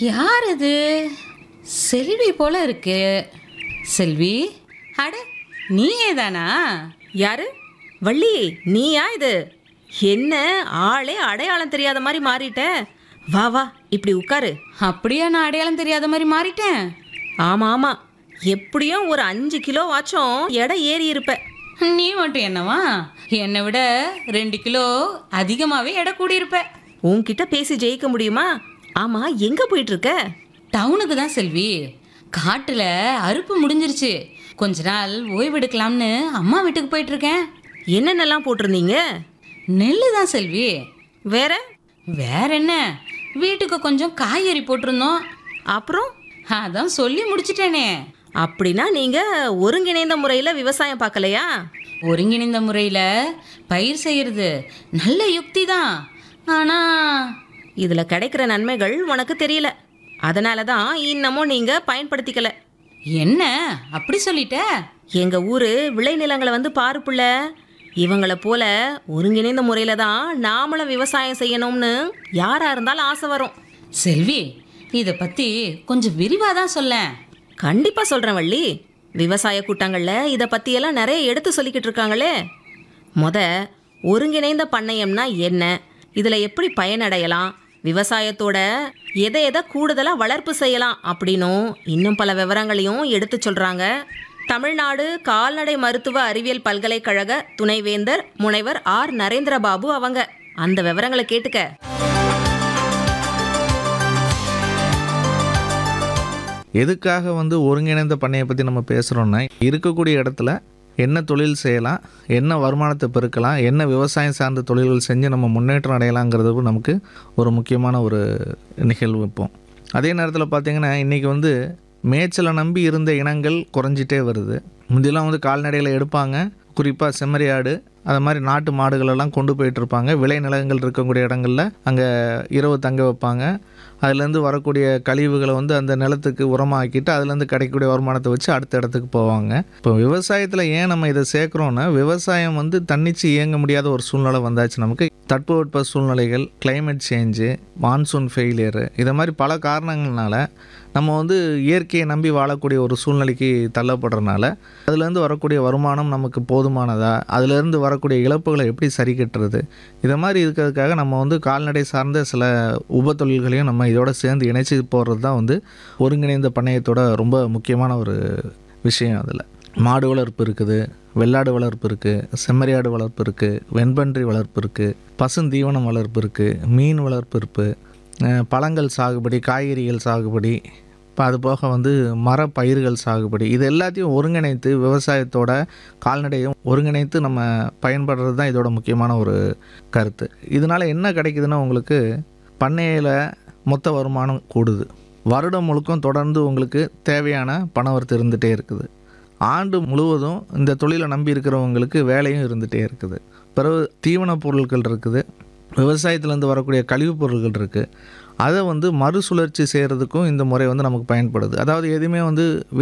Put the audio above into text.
யார் இது செல்வி போல இருக்கு செல்வி அட நீயே தானா யாரு வள்ளி நீயா இது என்ன ஆளே அடையாளம் தெரியாத மாதிரி மாறிட்ட வா வா இப்படி உட்காரு அப்படியா நான் அடையாளம் தெரியாத மாதிரி மாறிட்டேன் ஆமா ஆமா எப்படியும் ஒரு அஞ்சு கிலோ வாச்சும் எடை ஏறி இருப்ப நீ மட்டும் என்னவா என்னை விட ரெண்டு கிலோ அதிகமாகவே எடை கூடியிருப்ப உன்கிட்ட பேசி ஜெயிக்க முடியுமா ஆமா எங்க போயிட்டு இருக்க டவுனுக்கு தான் செல்வி காட்டில் அறுப்பு முடிஞ்சிருச்சு கொஞ்ச நாள் ஓய்வெடுக்கலாம்னு அம்மா வீட்டுக்கு போயிட்டு இருக்கேன் என்னென்னலாம் போட்டிருந்தீங்க நெல்லு தான் செல்வி வேற வேற என்ன வீட்டுக்கு கொஞ்சம் காய்கறி போட்டிருந்தோம் அப்புறம் அதான் சொல்லி முடிச்சிட்டேனே அப்படின்னா நீங்க ஒருங்கிணைந்த முறையில விவசாயம் பார்க்கலையா ஒருங்கிணைந்த முறையில் பயிர் செய்யறது நல்ல யுக்தி தான் ஆனால் இதுல கிடைக்கிற நன்மைகள் உனக்கு தெரியல அதனால தான் இன்னமும் நீங்க பயன்படுத்திக்கல என்ன அப்படி சொல்லிட்ட எங்க ஊரு விளைநிலங்களை வந்து பாரு புள்ள இவங்கள போல ஒருங்கிணைந்த முறையில தான் நாமளும் விவசாயம் செய்யணும்னு யாரா இருந்தாலும் ஆசை வரும் செல்வி இதை பற்றி கொஞ்சம் விரிவாக தான் சொல்லேன் கண்டிப்பா சொல்றேன் வள்ளி விவசாய கூட்டங்கள்ல இதை பத்தியெல்லாம் நிறைய எடுத்து சொல்லிக்கிட்டு இருக்காங்களே முத ஒருங்கிணைந்த பண்ணையம்னா என்ன இதுல எப்படி பயனடையலாம் விவசாயத்தோட எதை எதை கூடுதலாக வளர்ப்பு செய்யலாம் அப்படின்னும் இன்னும் பல விவரங்களையும் எடுத்து சொல்றாங்க தமிழ்நாடு கால்நடை மருத்துவ அறிவியல் பல்கலைக்கழக துணைவேந்தர் முனைவர் ஆர் நரேந்திரபாபு அவங்க அந்த விவரங்களை கேட்டுக்க எதுக்காக வந்து ஒருங்கிணைந்த பண்ணையை பற்றி நம்ம பேசுகிறோன்னா இருக்கக்கூடிய இடத்துல என்ன தொழில் செய்யலாம் என்ன வருமானத்தை பெருக்கலாம் என்ன விவசாயம் சார்ந்த தொழில்கள் செஞ்சு நம்ம முன்னேற்றம் அடையலாங்கிறது நமக்கு ஒரு முக்கியமான ஒரு நிகழ்வு இப்போ அதே நேரத்தில் பார்த்திங்கன்னா இன்றைக்கி வந்து மேய்ச்சலை நம்பி இருந்த இனங்கள் குறைஞ்சிட்டே வருது முந்தியெல்லாம் வந்து கால்நடைகளை எடுப்பாங்க குறிப்பாக செம்மறியாடு அது மாதிரி நாட்டு மாடுகளெல்லாம் கொண்டு போயிட்டு இருப்பாங்க விளை நிலங்கள் இருக்கக்கூடிய இடங்களில் அங்கே இரவு தங்க வைப்பாங்க அதுலேருந்து வரக்கூடிய கழிவுகளை வந்து அந்த நிலத்துக்கு உரமாக்கிட்டு அதுலேருந்து கிடைக்கக்கூடிய வருமானத்தை வச்சு அடுத்த இடத்துக்கு போவாங்க இப்போ விவசாயத்தில் ஏன் நம்ம இதை சேர்க்குறோன்னா விவசாயம் வந்து தன்னிச்சு இயங்க முடியாத ஒரு சூழ்நிலை வந்தாச்சு நமக்கு தட்பவெட்ப சூழ்நிலைகள் climate சேஞ்சு மான்சூன் ஃபெயிலியரு இதை மாதிரி பல காரணங்கள்னால நம்ம வந்து இயற்கையை நம்பி வாழக்கூடிய ஒரு சூழ்நிலைக்கு தள்ளப்படுறதுனால அதுலேருந்து வரக்கூடிய வருமானம் நமக்கு போதுமானதா அதுலேருந்து வரக்கூடிய இழப்புகளை எப்படி சரி கட்டுறது இதை மாதிரி இருக்கிறதுக்காக நம்ம வந்து கால்நடை சார்ந்த சில உப தொழில்களையும் நம்ம இதோட சேர்ந்து இணைச்சி போடுறது தான் வந்து ஒருங்கிணைந்த பண்ணையத்தோட ரொம்ப முக்கியமான ஒரு விஷயம் அதில் மாடு வளர்ப்பு இருக்குது வெள்ளாடு வளர்ப்பு இருக்குது செம்மறியாடு வளர்ப்பு இருக்குது வெண்பன்றி வளர்ப்பு இருக்குது பசுந்தீவனம் வளர்ப்பு இருக்குது மீன் வளர்ப்பு இருக்குது அஹ் பழங்கள் சாகுபடி காய்கறிகள் சாகுபடி இப்போ அது போக வந்து மர பயிர்கள் சாகுபடி இது எல்லாத்தையும் ஒருங்கிணைத்து விவசாயத்தோட கால்நடையும் ஒருங்கிணைத்து நம்ம பயன்படுறது தான் இதோட முக்கியமான ஒரு கருத்து இதனால் என்ன கிடைக்குதுன்னா உங்களுக்கு பண்ணையில் மொத்த வருமானம் கூடுது வருடம் முழுக்கும் தொடர்ந்து உங்களுக்கு தேவையான பணவரத்து இருந்துகிட்டே இருக்குது ஆண்டு முழுவதும் இந்த தொழிலை நம்பி இருக்கிறவங்களுக்கு வேலையும் இருந்துகிட்டே இருக்குது பிறகு தீவனப் பொருட்கள் இருக்குது விவசாயத்துலேருந்து வரக்கூடிய கழிவுப் பொருட்கள் இருக்குது அதை வந்து மறுசுழற்சி செய்கிறதுக்கும் இந்த முறை வந்து நமக்கு பயன்படுது அதாவது எதுவுமே வந்து